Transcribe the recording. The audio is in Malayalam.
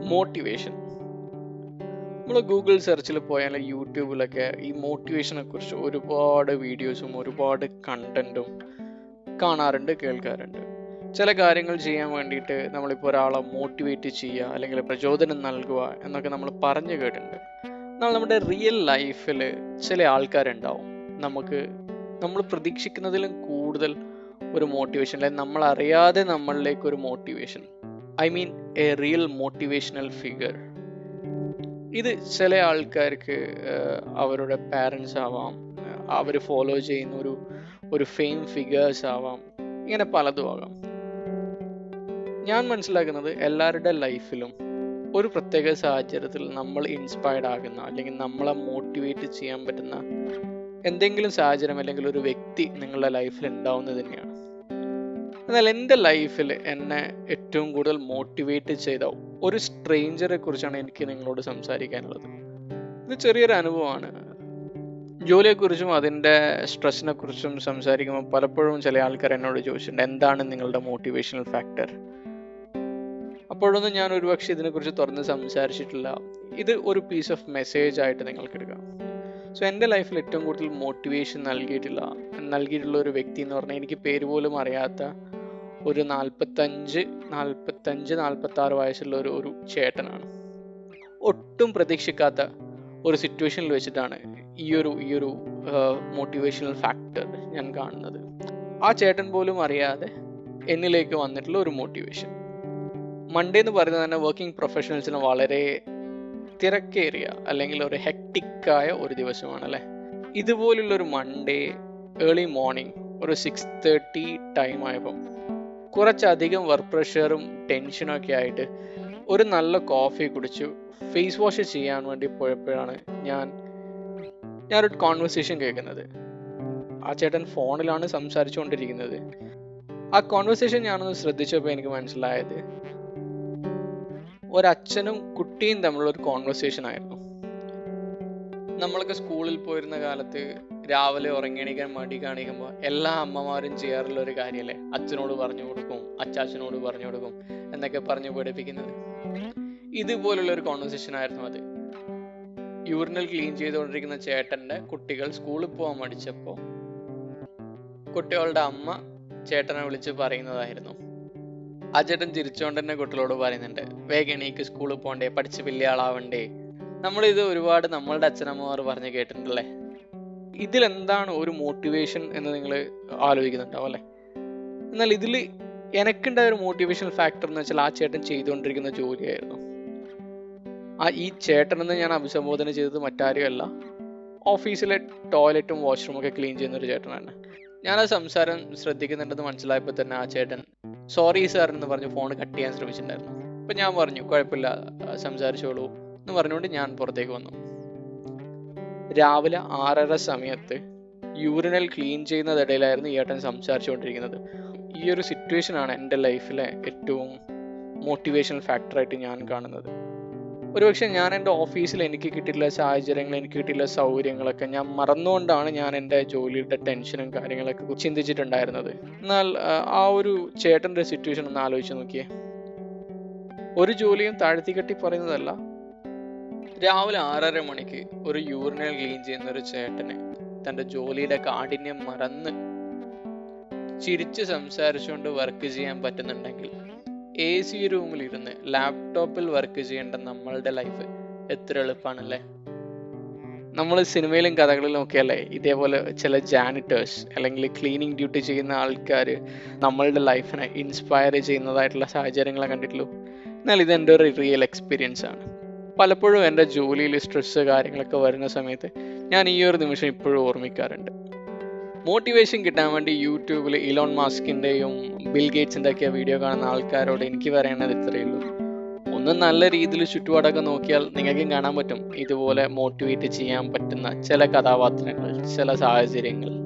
മോട്ടിവേഷൻ നമ്മൾ ഗൂഗിൾ സെർച്ചിൽ പോയാൽ യൂട്യൂബിലൊക്കെ ഈ മോട്ടിവേഷനെ കുറിച്ച് ഒരുപാട് വീഡിയോസും ഒരുപാട് കണ്ടന്റും കാണാറുണ്ട് കേൾക്കാറുണ്ട് ചില കാര്യങ്ങൾ ചെയ്യാൻ വേണ്ടിയിട്ട് നമ്മളിപ്പോൾ ഒരാളെ മോട്ടിവേറ്റ് ചെയ്യുക അല്ലെങ്കിൽ പ്രചോദനം നൽകുക എന്നൊക്കെ നമ്മൾ പറഞ്ഞു കേട്ടിട്ടുണ്ട് എന്നാൽ നമ്മുടെ റിയൽ ലൈഫിൽ ചില ആൾക്കാരുണ്ടാവും നമുക്ക് നമ്മൾ പ്രതീക്ഷിക്കുന്നതിലും കൂടുതൽ ഒരു മോട്ടിവേഷൻ അല്ലെങ്കിൽ നമ്മൾ അറിയാതെ നമ്മളിലേക്ക് ഒരു motivation I mean a real motivational figure ഇത് ചില ആൾക്കാർക്ക് ആഹ്, അവരുടെ പാരൻസ് ആവാം അവർ ഫോളോ ചെയ്യുന്ന ഒരു ഒരു ഫെയിം ഫിഗേഴ്സ് ആവാം ഇങ്ങനെ പലതും ആകാം ഞാൻ മനസ്സിലാക്കുന്നത് എല്ലാവരുടെ ലൈഫിലും ഒരു പ്രത്യേക സാഹചര്യത്തിൽ നമ്മൾ ഇൻസ്പയർഡ് ആകുന്ന അല്ലെങ്കിൽ നമ്മളെ മോട്ടിവേറ്റ് ചെയ്യാൻ പറ്റുന്ന എന്തെങ്കിലും സാഹചര്യം അല്ലെങ്കിൽ ഒരു വ്യക്തി നിങ്ങളുടെ ലൈഫിൽ ഉണ്ടാവുന്നത് തന്നെയാണ് എന്നാൽ എൻ്റെ ലൈഫിൽ എന്നെ ഏറ്റവും കൂടുതൽ മോട്ടിവേറ്റ് ചെയ്ത ഒരു സ്ട്രേഞ്ചറെ കുറിച്ചാണ് എനിക്ക് നിങ്ങളോട് സംസാരിക്കാനുള്ളത് ഇത് ചെറിയൊരു അനുഭവമാണ് ജോലിയെക്കുറിച്ചും അതിൻ്റെ സ്ട്രെസ്സിനെ കുറിച്ചും സംസാരിക്കുമ്പോൾ പലപ്പോഴും ചില ആൾക്കാർ എന്നോട് ചോദിച്ചിട്ടുണ്ട് എന്താണ് നിങ്ങളുടെ മോട്ടിവേഷണൽ ഫാക്ടർ അപ്പോഴൊന്നും ഞാൻ ഒരുപക്ഷെ ഇതിനെക്കുറിച്ച് തുറന്ന് സംസാരിച്ചിട്ടില്ല ഇത് ഒരു പീസ് ഓഫ് മെസ്സേജ് ആയിട്ട് നിങ്ങൾക്ക് എടുക്കാം സോ എൻ്റെ ലൈഫിൽ ഏറ്റവും കൂടുതൽ മോട്ടിവേഷൻ നൽകിയിട്ടില്ല നൽകിയിട്ടുള്ള ഒരു വ്യക്തി എന്ന് പറഞ്ഞാൽ എനിക്ക് പേര് പോലും അറിയാത്ത ഒരു നാൽപ്പത്തഞ്ച് നാൽപ്പത്തഞ്ച് നാൽപ്പത്തി ആറ് വയസ്സുള്ള ഒരു ഒരു ചേട്ടനാണ് ഒട്ടും പ്രതീക്ഷിക്കാത്ത ഒരു സിറ്റുവേഷനിൽ വെച്ചിട്ടാണ് ഈ ഒരു ഈ ഒരു മോട്ടിവേഷണൽ ഫാക്ടർ ഞാൻ കാണുന്നത് ആ ചേട്ടൻ പോലും അറിയാതെ എന്നിലേക്ക് വന്നിട്ടുള്ള ഒരു മോട്ടിവേഷൻ മൺഡേ എന്ന് പറയുന്നത് തന്നെ വർക്കിംഗ് പ്രൊഫഷണൽസിന് വളരെ തിരക്കേറിയ അല്ലെങ്കിൽ ഒരു ഹെക്ടിക്കായ ഒരു ദിവസമാണ് അല്ലേ ഇതുപോലുള്ള ഒരു മൺഡേ ഏർലി മോർണിംഗ് ഒരു സിക്സ് തേർട്ടി ടൈം ആയപ്പം കുറച്ചധികം വർക്ക് പ്രഷറും ടെൻഷനും ഒക്കെ ആയിട്ട് ഒരു നല്ല കോഫി കുടിച്ചു ഫേസ് വാഷ് ചെയ്യാൻ വേണ്ടി പോയപ്പോഴാണ് ഞാൻ ഞാനൊരു കോൺവെർസേഷൻ കേൾക്കുന്നത് ആ ചേട്ടൻ ഫോണിലാണ് സംസാരിച്ചുകൊണ്ടിരിക്കുന്നത് ആ കോൺവെർസേഷൻ ഞാനൊന്ന് ശ്രദ്ധിച്ചപ്പോൾ എനിക്ക് മനസ്സിലായത് ഒരച്ഛനും കുട്ടിയും തമ്മിലുള്ള ഒരു കോൺവെർസേഷൻ ആയിരുന്നു നമ്മളൊക്കെ സ്കൂളിൽ പോയിരുന്ന കാലത്ത് രാവിലെ ഉറങ്ങിയണിക്കാൻ മടി കാണിക്കുമ്പോൾ എല്ലാ അമ്മമാരും ചെയ്യാറുള്ള ഒരു കാര്യമല്ലേ അച്ഛനോട് പറഞ്ഞു കൊടുക്കും അച്ചാച്ചനോട് പറഞ്ഞു കൊടുക്കും എന്നൊക്കെ പറഞ്ഞ് പഠിപ്പിക്കുന്നത് ഇതുപോലുള്ള ഒരു കോൺവെർസേഷൻ ആയിരുന്നു അത് യൂറിനൽ ക്ലീൻ ചെയ്തുകൊണ്ടിരിക്കുന്ന ചേട്ടന്റെ കുട്ടികൾ സ്കൂളിൽ പോകാൻ മടിച്ചപ്പോൾ കുട്ടികളുടെ അമ്മ ചേട്ടനെ വിളിച്ച് പറയുന്നതായിരുന്നു ആ ചേട്ടൻ ചിരിച്ചുകൊണ്ട് തന്നെ കുട്ടികളോട് പറയുന്നുണ്ട് വേഗം എണീക്ക് സ്കൂളിൽ പോകണ്ടേ പഠിച്ച് വലിയ ആളാവണ്ടേ നമ്മളിത് ഒരുപാട് നമ്മളുടെ അച്ഛനമ്മമാർ പറഞ്ഞ് കേട്ടിട്ടുണ്ടല്ലേ ഇതിലെന്താണ് ഒരു മോട്ടിവേഷൻ എന്ന് നിങ്ങൾ ആലോചിക്കുന്നുണ്ടാവും അല്ലേ എന്നാൽ ഇതിൽ എനിക്കുണ്ടായ ഒരു മോട്ടിവേഷണൽ ഫാക്ടർ എന്ന് വെച്ചാൽ ആ ചേട്ടൻ ചെയ്തുകൊണ്ടിരിക്കുന്ന ജോലിയായിരുന്നു ആ ഈ ചേട്ടൻ എന്ന് ഞാൻ അഭിസംബോധന ചെയ്തത് മറ്റാരുമല്ല ഓഫീസിലെ ടോയ്ലറ്റും വാഷ്റൂം ഒക്കെ ക്ലീൻ ചെയ്യുന്ന ഒരു ചേട്ടനാണ് ഞാൻ ആ സംസാരം ശ്രദ്ധിക്കുന്നുണ്ടെന്ന് മനസ്സിലായപ്പോൾ തന്നെ ആ ചേട്ടൻ സോറി സാർ എന്ന് പറഞ്ഞ് ഫോൺ കട്ട് ചെയ്യാൻ ശ്രമിച്ചിട്ടുണ്ടായിരുന്നു അപ്പൊ ഞാൻ പറഞ്ഞു കുഴപ്പമില്ല ആ, സംസാരിച്ചോളൂ എന്ന് പറഞ്ഞുകൊണ്ട് ഞാൻ പുറത്തേക്ക് വന്നു രാവിലെ ആറര സമയത്ത് യൂറിനൽ ക്ലീൻ ചെയ്യുന്നതിടയിലായിരുന്നു ഈ ഏട്ടൻ സംസാരിച്ചുകൊണ്ടിരിക്കുന്നത് ഈ ഒരു സിറ്റുവേഷൻ ആണ് എൻ്റെ ലൈഫിലെ ഏറ്റവും മോട്ടിവേഷണൽ ഫാക്ടറായിട്ട് ഞാൻ കാണുന്നത് ഒരുപക്ഷെ ഞാൻ എൻ്റെ ഓഫീസിൽ എനിക്ക് കിട്ടിയിട്ടുള്ള സാഹചര്യങ്ങൾ എനിക്ക് കിട്ടിയിട്ടുള്ള സൗകര്യങ്ങളൊക്കെ ഞാൻ മറന്നുകൊണ്ടാണ് ഞാൻ എൻ്റെ ജോലിയുടെ ടെൻഷനും കാര്യങ്ങളൊക്കെ കുറിച്ച് ചിന്തിച്ചിട്ടുണ്ടായിരുന്നത് എന്നാൽ ആ, ആ ഒരു ചേട്ടൻ്റെ സിറ്റുവേഷൻ ഒന്ന് ആലോചിച്ച് നോക്കിയേ ഒരു ജോലിയും താഴ്ത്തി കെട്ടി പറയുന്നതല്ല രാവിലെ ആറര മണിക്ക് ഒരു യൂറിനൽ ക്ലീൻ ചെയ്യുന്ന ഒരു ചേട്ടന് തൻ്റെ ജോലിയുടെ കാഠിന്യം മറന്ന് ചിരിച്ച് സംസാരിച്ചുകൊണ്ട് വർക്ക് ചെയ്യാൻ പറ്റുന്നുണ്ടെങ്കിൽ എ സി റൂമിൽ ഇരുന്ന് ലാപ്ടോപ്പിൽ വർക്ക് ചെയ്യേണ്ട നമ്മളുടെ ലൈഫ് എത്ര എളുപ്പമാണല്ലേ നമ്മൾ സിനിമയിലും കഥകളിലും ഒക്കെ അല്ലേ ഇതേപോലെ ചില ജാനിറ്റേഴ്സ് അല്ലെങ്കിൽ ക്ലീനിങ് ഡ്യൂട്ടി ചെയ്യുന്ന ആൾക്കാർ നമ്മളുടെ ലൈഫിനെ ഇൻസ്പയർ ചെയ്യുന്നതായിട്ടുള്ള സാഹചര്യങ്ങളെ കണ്ടിട്ടുള്ളൂ എന്നാൽ ഇത് എൻ്റെ ഒരു റിയൽ എക്സ്പീരിയൻസ് ആണ് പലപ്പോഴും എൻ്റെ ജോലിയിൽ സ്ട്രെസ് കാര്യങ്ങളൊക്കെ വരുന്ന സമയത്ത് ഞാൻ ഈ ഒരു നിമിഷം ഇപ്പോഴും ഓർമ്മിക്കാറുണ്ട് മോട്ടിവേഷൻ കിട്ടാൻ വേണ്ടി യൂട്യൂബിൽ ഇലോൺ മാസ്കിൻ്റെയും ബിൽ ഗേറ്റ്സിൻ്റെ ഒക്കെ വീഡിയോ കാണുന്ന ആൾക്കാരോട് എനിക്ക് പറയേണ്ടത് ഇത്രയേ ഉള്ളൂ ഒന്ന് നല്ല രീതിയിൽ ചുറ്റുപാടൊക്കെ നോക്കിയാൽ നിങ്ങൾക്കും കാണാൻ പറ്റും ഇതുപോലെ മോട്ടിവേറ്റ് ചെയ്യാൻ പറ്റുന്ന ചില കഥാപാത്രങ്ങൾ ചില സാഹചര്യങ്ങൾ